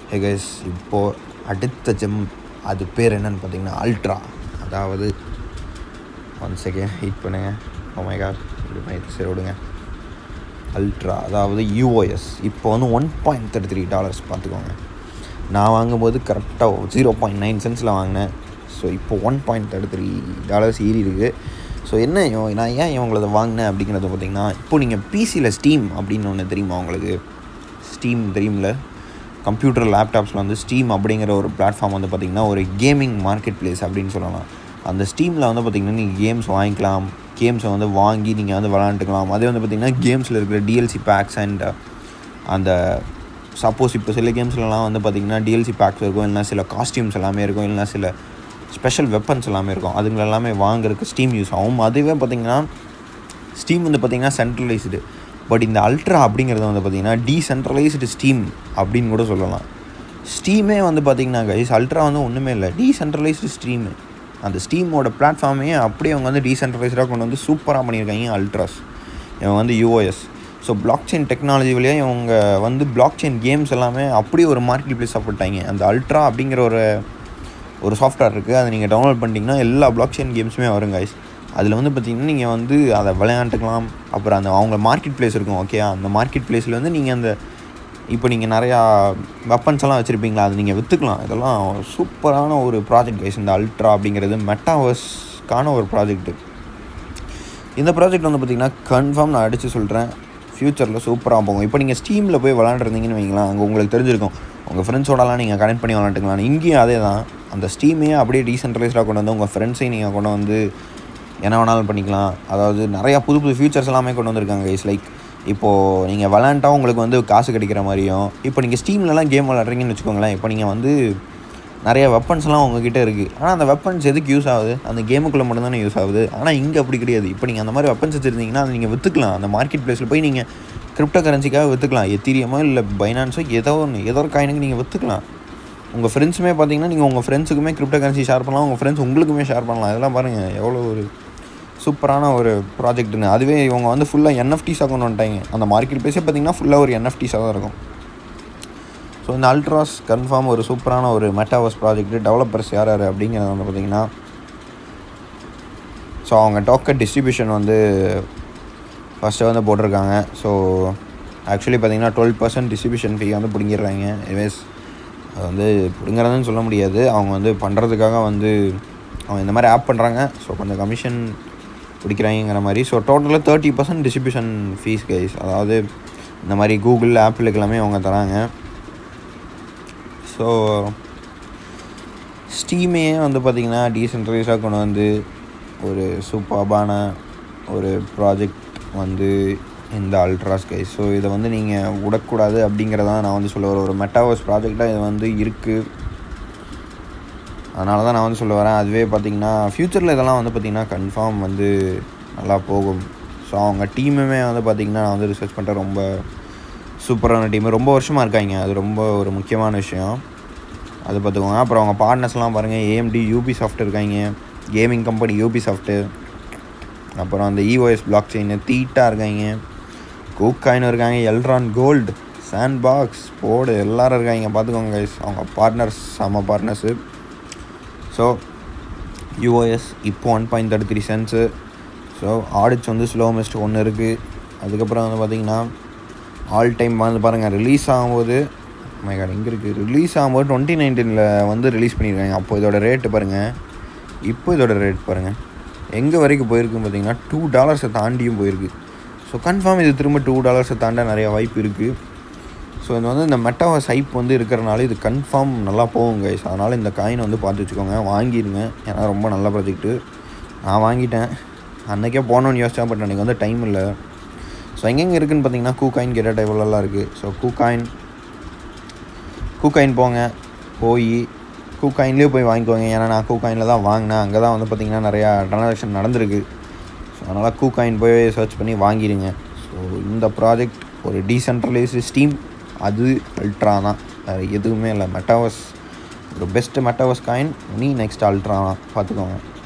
hey guys இப்போது அடுத்த GeM அது பேர் என்னன்னு பார்த்தீங்கன்னா அல்ட்ரா அதாவது ஒன் செகண்ட் ஹீட் பண்ணுங்கள் ஓமை காட் இது பண்ணி சரி விடுங்க அல்ட்ரா அதாவது யூஓஎஸ் இப்போ வந்து one point thirty three dollars பார்த்துக்கோங்க நான் வாங்கும்போது கரெக்டாக ஜீரோ பாயிண்ட் நைன் சென்ஸில் வாங்கினேன் ஸோ இப்போ one point thirty three dollars ஏறி இருக்குது ஸோ என்ன இவன் நான் ஏன் இவங்களத வாங்கினேன் அப்படிங்கிறத பார்த்தீங்கன்னா இப்போ நீங்கள் பிசியில் ஸ்டீம் அப்படின்னு ஒன்று தெரியுமா உங்களுக்கு ஸ்டீம் தெரியுமில்ல கம்ப்யூட்டர் லேப்டாப்ஸில் வந்து ஸ்டீம் அப்படிங்கிற ஒரு பிளாட்ஃபார்ம் வந்து பார்த்திங்கன்னா ஒரு கேமிங் மார்க்கெட் பிளேஸ் அப்படின்னு சொல்லலாம் அந்த ஸ்டீமில் வந்து பார்த்திங்கன்னா நீங்கள் கேம்ஸ் வாங்கிக்கலாம் கேம்ஸை வந்து வாங்கி நீங்கள் வந்து விளாண்டுக்கலாம் அதே வந்து பார்த்திங்கன்னா கேம்ஸில் இருக்கிற டிஎல்சி பேக்ஸ் அண்ட் அந்த சப்போஸ் இப்போ சில கேம்ஸ்லலாம் வந்து பார்த்திங்கன்னா டிஎல்சி பேக்ஸ் இருக்கும் இல்லைனா சில காஸ்டியூம்ஸ் எல்லாமே இருக்கும் இல்லைனா சில ஸ்பெஷல் வெப்பன்ஸ் எல்லாமே இருக்கும் அதுங்களை எல்லாமே வாங்குறதுக்கு ஸ்டீம் யூஸ் ஆகும் அதுவே பார்த்திங்கன்னா ஸ்டீம் வந்து பார்த்திங்கன்னா சென்ட்ரலைஸ்டு பட் இந்த அல்ட்ரா அப்படிங்கிறது வந்து பார்த்திங்கன்னா டீசென்ட்ரலைஸ்டு ஸ்டீம் அப்படின்னு கூட சொல்லலாம் ஸ்டீமே வந்து பார்த்திங்கன்னா கைஸ் அல்ட்ரா வந்து ஒன்றுமே இல்லை டீசென்ட்ரலைஸ்டு ஸ்ட்ரீமு அந்த ஸ்டீமோட பிளாட்ஃபார்மையே அப்படியே அவங்க வந்து டீசென்ட்ரலைஸ்டாக கொண்டு வந்து சூப்பராக பண்ணியிருக்காங்க அல்ட்ராஸ் இவங்க வந்து UOS so blockchain technology வழியாக இவங்க வந்து பிளாக் செயின் கேம்ஸ் எல்லாமே அப்படியே ஒரு மார்க்கெட் பிளேஸ் சாப்பிட்டாங்க அந்த அல்ட்ரா அப்படிங்கிற ஒரு ஒரு சாஃப்ட்வேர் இருக்குது அதை நீங்கள் டவுன்லோட் பண்ணிட்டீங்கன்னா எல்லா பிளாக் செயின் கேம்ஸுமே வரும் கைஸ் அதில் வந்து பார்த்திங்கன்னா நீங்கள் வந்து அதை விளையாண்டுக்கலாம் அப்புறம் அந்த அவங்க மார்க்கெட் பிளேஸ் இருக்கும் ஓகே அந்த மார்க்கெட் பிளேஸில் வந்து நீங்கள் அந்த இப்போ நீங்கள் நிறையா வெப்பன்ஸ் எல்லாம் வச்சுருப்பீங்களா அது நீங்கள் விற்றுக்கலாம் இதெல்லாம் சூப்பரான ஒரு ப்ராஜெக்ட் கைஸ் இந்த அல்ட்ரா அப்படிங்கிறது மெட்டாவர்ஸ்க்கான ஒரு ப்ராஜெக்ட்டு இந்த ப்ராஜெக்ட் வந்து பார்த்திங்கன்னா கன்ஃபார்ம் நான் அடித்து சொல்கிறேன் ஃப்யூச்சரில் சூப்பராக போகும் இப்போ நீங்கள் ஸ்டீமில் போய் விளாண்டுருந்தீங்கன்னு வைங்களேன் அங்கே உங்களுக்கு தெரிஞ்சிருக்கும் உங்கள் ஃப்ரெண்ட்ஸோடலாம் நீங்கள் கனெக்ட் பண்ணி விளாண்டுக்கலாம் இங்கேயும் அதே தான் அந்த ஸ்டீமே அப்படியே டீசென்ட்ரலைஸ்டாக கொண்டு வந்து உங்கள் ஃப்ரெண்ட்ஸையும் நீங்கள் கொண்டு வந்து என்ன வேணாலும் பண்ணிக்கலாம் அதாவது நிறையா புது புது ஃபியூச்சர்ஸ் எல்லாமே கொண்டு வந்திருக்காங்க கைஸ் லைக் இப்போது நீங்கள் விளாண்டா உங்களுக்கு வந்து காசு கிடைக்கிற மாதிரியும் இப்போ நீங்கள் ஸ்டீம்லலாம் கேம் விளாட்றீங்கன்னு வச்சுக்கோங்களேன் இப்போ நீங்கள் வந்து நிறைய வெப்பன்ஸ்லாம் உங்ககிட்ட இருக்குது ஆனால் அந்த வெப்பன்ஸ் எதுக்கு யூஸ் ஆகுது அந்த கேமுக்குள்ளே மட்டும்தானே யூஸ் ஆகுது ஆனால் இங்கே அப்படி கிடையாது இப்போ நீங்கள் அந்த மாதிரி வெப்பன்ஸ் வச்சுருந்தீங்கன்னா அதை நீங்கள் விற்றுக்கலாம் அந்த மார்க்கெட் பிளேஸில் போய் நீங்கள் கிரிப்டோ கரன்சிக்காக விற்றுக்கலாம் எத்தீரியமோ இல்லை பைனான்ஸோ ஏதோ ஒன்று ஏதோ ஒரு காயினுக்கு நீங்கள் விற்றுக்கலாம் உங்கள் ஃப்ரெண்ட்ஸுமே பார்த்தீங்கன்னா நீங்கள் உங்கள் ஃப்ரெண்ட்ஸுக்குமே கிரிப்டோ கரன்சி ஷேர் பண்ணலாம் உங்கள் ஃப்ரெண்ட்ஸ் உங்களுக்குமே ஷேர் பண்ணலாம் இதெல்லாம் பாருங்கள் எவ்வளோ ஒரு சூப்பரான ஒரு ப்ராஜெக்ட்டுன்னு அதுவே இவங்க வந்து ஃபுல்லாக என்எஃப்டிஸாக கொண்டு வந்துட்டாங்க அந்த மார்க்கெட் பிளேஸே பார்த்தீங்கன்னா ஃபுல்லாக ஒரு என்எஃப்டிஸாக தான் இருக்கும் ஸோ இந்த அல்ட்ராஸ் கன்ஃபார்ம் ஒரு சூப்பரான ஒரு மெட்டாவர்ஸ் ப்ராஜெக்ட் டெவலப்பர்ஸ் யார் யார் அப்படிங்கிறது வந்து பார்த்திங்கன்னா ஸோ அவங்க டோக்கன் டிஸ்ட்ரிபியூஷன் வந்து ஃபஸ்ட்டு வந்து போட்டிருக்காங்க ஸோ ஆக்சுவலி பார்த்திங்கன்னா டுவெல் பர்சன்ட் டிஸ்ட்ரிபியூஷன் ஃபீ வந்து பிடிங்கிடுறாங்க எவேஸ் அது வந்து பிடுங்குறதுன்னு சொல்ல முடியாது அவங்க வந்து பண்ணுறதுக்காக வந்து அவங்க இந்த மாதிரி ஆப் பண்ணுறாங்க ஸோ கொஞ்சம் கமிஷன் பிடிக்கிறாங்கிற மாதிரி ஸோ டோட்டலாக thirty percent distribution fees guys அதாவது இந்த மாதிரி கூகுள் ஆப்பிளுக்கு எல்லாமே அவங்க தராங்க ஸோ ஸ்டீமே வந்து பார்த்திங்கன்னா டீசென்ட்ரலைஸாக கொண்டு வந்து ஒரு சூப்பர்பான ஒரு ப்ராஜெக்ட் வந்து இந்த அல்ட்ராஸ் கைஸ் ஸோ இதை வந்து நீங்கள் விடக்கூடாது அப்படிங்கிறதான் நான் வந்து சொல்ல வரேன் ஒரு மெட்டாவர்ஸ் ப்ராஜெக்டாக இது வந்து இருக்குது அதனால தான் நான் வந்து சொல்ல வரேன் அதுவே பார்த்திங்கன்னா ஃப்யூச்சரில் இதெல்லாம் வந்து பார்த்திங்கன்னா கன்ஃபார்ம் வந்து நல்லா போகும் ஸோ அவங்க டீமுமே வந்து பார்த்திங்கன்னா நான் வந்து ரிசர்ச் பண்ணுற ரொம்ப சூப்பரான டீம் ரொம்ப வருஷமாக இருக்காங்க அது ரொம்ப ஒரு முக்கியமான விஷயம் அது பார்த்துக்கோங்க அப்புறம் அவங்க பார்ட்னர்ஸ்லாம் பாருங்கள் ஏஎம்டி யூபி சாஃப்ட் இருக்காங்க கேமிங் கம்பெனி யூபி சாஃப்ட்டு அப்புறம் அந்த இஓஎஸ் பிளாக் செயின் தீட்டாக இருக்காங்க கூக்காயின் இருக்காங்க எல்ட்ரான் கோல்டு சாண்ட் பாக்ஸ் போர்டு எல்லோரும் இருக்காங்க பார்த்துக்கோங்க கைஸ் அவங்க பார்ட்னர்ஸ் செம்ம பார்ட்னர்ஸு ஸோ யூஓஎஸ் இப்போ one point thirty three cents so audits வந்து ஸ்லோமெஸ்ட் ஒன்று இருக்குது அதுக்கப்புறம் வந்து பார்த்திங்கன்னா ஆல் டைம் வந்து பாருங்கள் ரிலீஸ் ஆகும்போது மை காட் எங்கே இருக்குது ரிலீஸ் ஆகும்போது டுவெண்ட்டி நைன்டீனில் வந்து ரிலீஸ் பண்ணியிருக்காங்க அப்போ இதோட ரேட்டு பாருங்கள் இப்போ இதோட ரேட் பாருங்கள் எங்கே வரைக்கும் போயிருக்குன்னு பார்த்தீங்கன்னா டூ டாலர்ஸை தாண்டியும் போயிருக்கு ஸோ கன்ஃபார்ம் இது திரும்ப டூ டாலர்ஸை தாண்ட நிறைய வாய்ப்பு இருக்குது ஸோ இது வந்து இந்த மெட்டாவர்ஸ் ஹைப் வந்து இருக்கிறனால இது கன்ஃபார்ம் நல்லா போகும் கைஸ் அதனால் இந்த காயினை வந்து பார்த்து வச்சுக்கோங்க வாங்கிடுங்க ஏன்னா ரொம்ப நல்ல ப்ராஜெக்ட்டு நான் வாங்கிட்டேன் அன்றைக்கே போகணுன்னு யோசித்தேன் பட் அன்றைக்கி வந்து டைம் இல்லை ஸோ எங்கெங்கே இருக்குதுன்னு பார்த்தீங்கன்னா கூ காயின் கெட்ட டைவலெல்லாம் இருக்குது ஸோ கூ காயின் கூ காயின் போங்க போய் கூ காயின்லேயே போய் வாங்கிக்கோங்க ஏன்னா நான் கூ காயினில் தான் வாங்கினேன் அங்கே தான் வந்து பார்த்திங்கன்னா நிறையா ட்ரான்சாக்ஷன் நடந்திருக்கு ஸோ அதனால் கூ காயின் போய் சர்ச் பண்ணி வாங்கிடுங்க ஸோ இந்த ப்ராஜெக்ட் ஒரு டீசென்ட்ரலைஸ்டு ஸ்டீம் அது அல்ட்ரா தான் வேறு எதுவுமே இல்லை மெட்டாவர்ஸ் ஒரு பெஸ்ட்டு மெட்டாவர்ஸ் காயின் நீ நெக்ஸ்ட் அல்ட்ரா தான் பார்த்துக்கோங்க